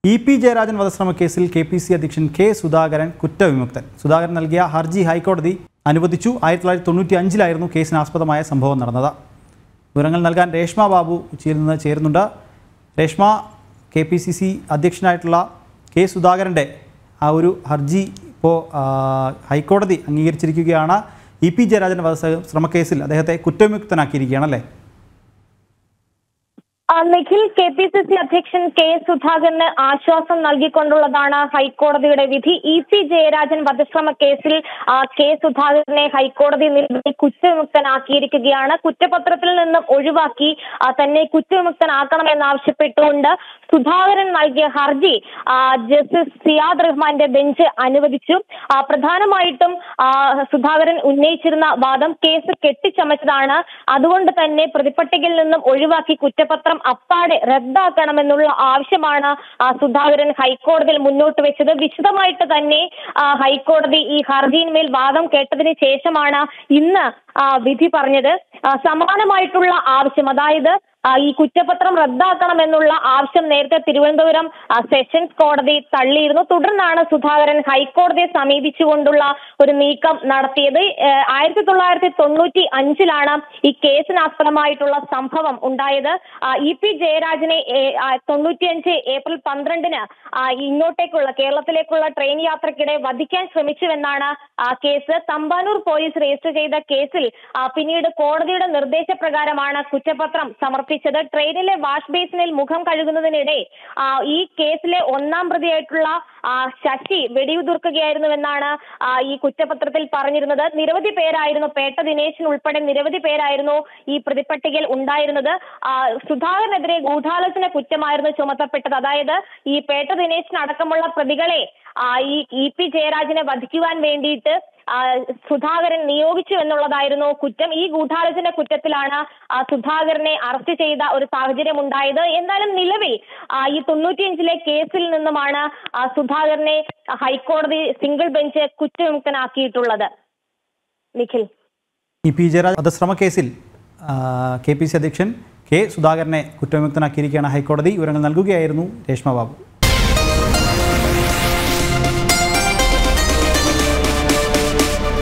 E P Jayarajan വധശ്രമ കേസിൽ കെ പി സി അധ്യക്ഷൻ കെ സുധാകരൻ കുറ്റവിമുക്തൻ സുധാകരൻ നൽകിയ ഹർജി ഹൈക്കോടതി അനുവദിച്ചു ആയിരത്തി തൊള്ളായിരത്തി തൊണ്ണൂറ്റി അഞ്ചിലായിരുന്നു കേസിനാസ്പദമായ സംഭവം നടന്നത് വിവരങ്ങൾ നൽകാൻ രേഷ്മ ബാബു കൊച്ചിയിൽ നിന്ന് ചേരുന്നുണ്ട് രേഷ്മ കെ പി സി സി അധ്യക്ഷനായിട്ടുള്ള കെ സുധാകരൻ്റെ ആ ഒരു ഹർജി ഇപ്പോൾ ഹൈക്കോടതി അംഗീകരിച്ചിരിക്കുകയാണ് ഇ പി ജയരാജൻ വധശ്രമക്കേസിൽ അദ്ദേഹത്തെ കുറ്റവിമുക്തനാക്കിയിരിക്കുകയാണല്ലേ ആ, നിഖിൽ കെ പി സി സി അധ്യക്ഷൻ കെ സുധാകരന് ആശ്വാസം നൽകിക്കൊണ്ടുള്ളതാണ് ഹൈക്കോടതിയുടെ വിധി ഇ പി ജയരാജൻ വധശ്രമ കേസിൽ ആ, കെ സുധാകരനെ ഹൈക്കോടതി നിലവിൽ കുറ്റവിമുക്തനാക്കിയിരിക്കുകയാണ് കുറ്റപത്രത്തിൽ നിന്നും ഒഴിവാക്കി ആ, തന്നെ കുറ്റവിമുക്തനാക്കണമെന്നാവശ്യപ്പെട്ടുകൊണ്ട് സുധാകരൻ നൽകിയ ഹർജി ആ, ജസ്റ്റിസ് സിയാദ് റഹ്മാന്റെ ബെഞ്ച് അനുവദിച്ചു ആ, പ്രധാനമായിട്ടും ആ, സുധാകരൻ ഉന്നയിച്ചിരുന്ന വാദം കേസ് കെട്ടിച്ചമച്ചതാണ് അതുകൊണ്ട് തന്നെ പ്രതിപട്ടികയിൽ നിന്നും ഒഴിവാക്കി കുറ്റപത്രം അപ്പാടെ റദ്ദാക്കണമെന്നുള്ള ആവശ്യമാണ് ആ, സുധാകരൻ ഹൈക്കോടതിയിൽ മുന്നോട്ട് വെച്ചത് വിശദമായിട്ട് തന്നെ ആ, ഹൈക്കോടതി ഈ ഹർജിയിന്മേൽ വാദം കേട്ടതിന് ശേഷമാണ് ഇന്ന് ആ, വിധി പറഞ്ഞത് ആ, സമാനമായിട്ടുള്ള ആവശ്യം അതായത് ആ, ഈ കുറ്റപത്രം റദ്ദാക്കണമെന്നുള്ള ആവശ്യം നേരത്തെ തിരുവനന്തപുരം ആ, സെഷൻസ് കോടതി തള്ളിയിരുന്നു തുടർന്നാണ് സുധാകരൻ ഹൈക്കോടതിയെ സമീപിച്ചുകൊണ്ടുള്ള ഒരു നീക്കം നടത്തിയത് ഏഹ്, ആയിരത്തി തൊള്ളായിരത്തി തൊണ്ണൂറ്റി അഞ്ചിലാണ് ഈ കേസിനാസ്പദമായിട്ടുള്ള സംഭവം ഉണ്ടായത് ആ, ഇ പി ജയരാജനെ ഏ- ആ, തൊണ്ണൂറ്റിയഞ്ച് ഏപ്രിൽ പന്ത്രണ്ടിന് ആ, ഇങ്ങോട്ടേക്കുള്ള കേരളത്തിലേക്കുള്ള ട്രെയിൻ യാത്രക്കിടെ വധിക്കാൻ ശ്രമിച്ചുവെന്നാണ് ആ, കേസ് തമ്പാനൂർ പോലീസ് രജിസ്റ്റർ ചെയ്ത കേസിൽ ആ, പിന്നീട് കോടതിയുടെ നിർദ്ദേശപ്രകാരമാണ് കുറ്റപത്രം സമർപ്പിച്ചത് ട്രെയിനിലെ വാഷ് ബേസിനിൽ മുഖം കഴുകുന്നതിനിടെ ആ, ഈ കേസിലെ ഒന്നാം പ്രതിയായിട്ടുള്ള ആ, ശശി വെടിയുതിർക്കുകയായിരുന്നുവെന്നാണ് ആ, ഈ കുറ്റപത്രത്തിൽ പറഞ്ഞിരുന്നത് നിരവധി പേരായിരുന്നു പേട്ട ദിനേശൻ ഉൾപ്പെടെ നിരവധി പേരായിരുന്നു ഈ പ്രതിപട്ടികയിൽ ഉണ്ടായിരുന്നത് ആ, സുധാകരനെതിരെ ഗൂഢാലോചന കുറ്റമായിരുന്നു ചുമത്തപ്പെട്ടത് അതായത് ഈ പേട്ട ദിനേശൻ അടക്കമുള്ള പ്രതികളെ ആ, ഈ ഇ പി ജയരാജനെ വധിക്കുവാൻ വേണ്ടിയിട്ട് ആ, സുധാകരൻ നിയോഗിച്ചു എന്നുള്ളതായിരുന്നു കുറ്റം ഈ ഗൂഢാലോചന കുറ്റത്തിലാണ് ആ, സുധാകരനെ അറസ്റ്റ് ചെയ്ത ഒരു സാഹചര്യം ഉണ്ടായത് എന്തായാലും നിലവിൽ ആ, ഈ തൊണ്ണൂറ്റിയഞ്ചിലെ കേസിൽ നിന്നുമാണ് ആ, സുധാകരനെ ഹൈക്കോടതി സിംഗിൾ ബെഞ്ച് കുറ്റവിമുക്തനാക്കിയിട്ടുള്ളത് നിഖിൽ ഇ പി ജയരാജ് വധശ്രമ കേസിൽ കെ പി സി അധ്യക്ഷൻ കെ സുധാകരനെ കുറ്റവിമുക്തനാക്കിയിരിക്കുകയാണ് ഹൈക്കോടതി വിവരങ്ങൾ നൽകുകയായിരുന്നു രേഷ്മ ബാബു